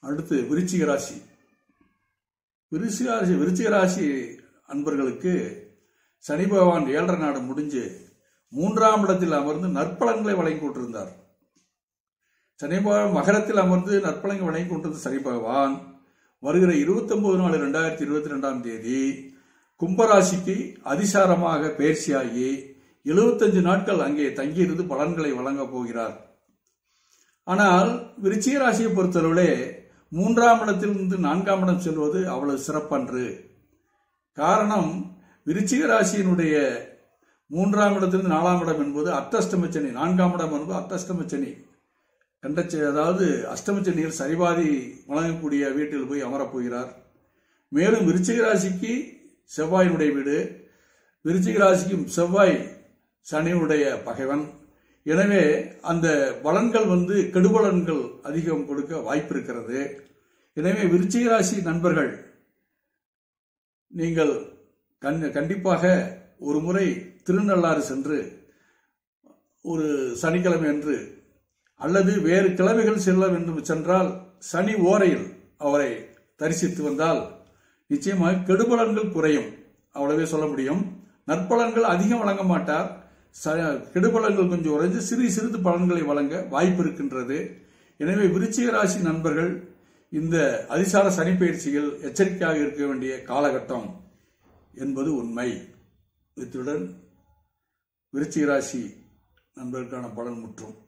அடுத்து விருச்சிக ராசி விருச்சிக ராசி விருச்சிக ராசி அன்பர்களுக்கு சனி பகவான் ஏழரை நாடு முடிஞ்சு மூன்றாம் இடத்தில் அமர்ந்து நற்பலன்களை வழங்கி கொண்டிருந்தார் சனி பகவான் மகரத்தில் அமர்ந்து நற்பலன்களை வழங்கி கொண்டிருந்த சனி பகவான் வருகிற இருபத்தி ஒன்பது நாலு ரெண்டாயிரத்தி இருபத்தி ரெண்டாம் தேதி கும்பராசிக்கு அதிசாரமாக பயிற்சியாகி எழுபத்தஞ்சு நாட்கள் அங்கே தங்கியிருந்து பலன்களை வழங்கப் போகிறார் ஆனால் விருச்சிக ராசியை பொறுத்தளவிலே மூன்றாம் இடத்திலிருந்து நான்காம் இடம் செல்வது அவ்வளவு சிறப்பன்று காரணம் விருச்சிக ராசியினுடைய மூன்றாம் இடத்திலிருந்து நாலாம் இடம் என்பது அர்த்தஷ்டமச்சனி நான்காம் இடம் என்பது அர்த்தஷ்டமச்சனி கண்டச்ச அதாவது அஷ்டமச்சனியில் சரிபாதி வழங்கக்கூடிய வீட்டில் போய் அமரப் போகிறார் மேலும் விருச்சிக ராசிக்கு செவ்வாயினுடைய வீடு விருச்சிக ராசிக்கும் செவ்வாய் சனியுடைய பகைவன் எனவே அந்த பலன்கள் வந்து கெடுபலன்கள் அதிகம் கொடுக்க வாய்ப்பு இருக்கிறது எனவே விருச்சிக ராசி நண்பர்கள் நீங்கள் கண் கண்டிப்பாக ஒரு முறை திருநள்ளாறு சென்று ஒரு சனிக்கிழமை அன்று அல்லது வேறு கிழமைகள் செல்ல வேண்டும் சென்றால் சனி ஓரையில் அவரை தரிசித்து வந்தால் நிச்சயமாக கெடுபலன்கள் குறையும் அவ்வளவே சொல்ல முடியும் நற்பலன்கள் அதிகம் வழங்க மாட்டார் ச- கெடுபலன்கள் கொஞ்சம் உறைஞ்சு சிறு சிறிது பலன்களை வழங்க வாய்ப்பு இருக்கின்றது எனவே விருச்சிக ராசி நண்பர்கள் இந்த அதிசார சனி பயிற்சியில் எச்சரிக்கையாக இருக்க வேண்டிய காலகட்டம் என்பது உண்மை இத்துடன் விருச்சிக ராசி நண்பர்களுக்கான பலன் முற்றும்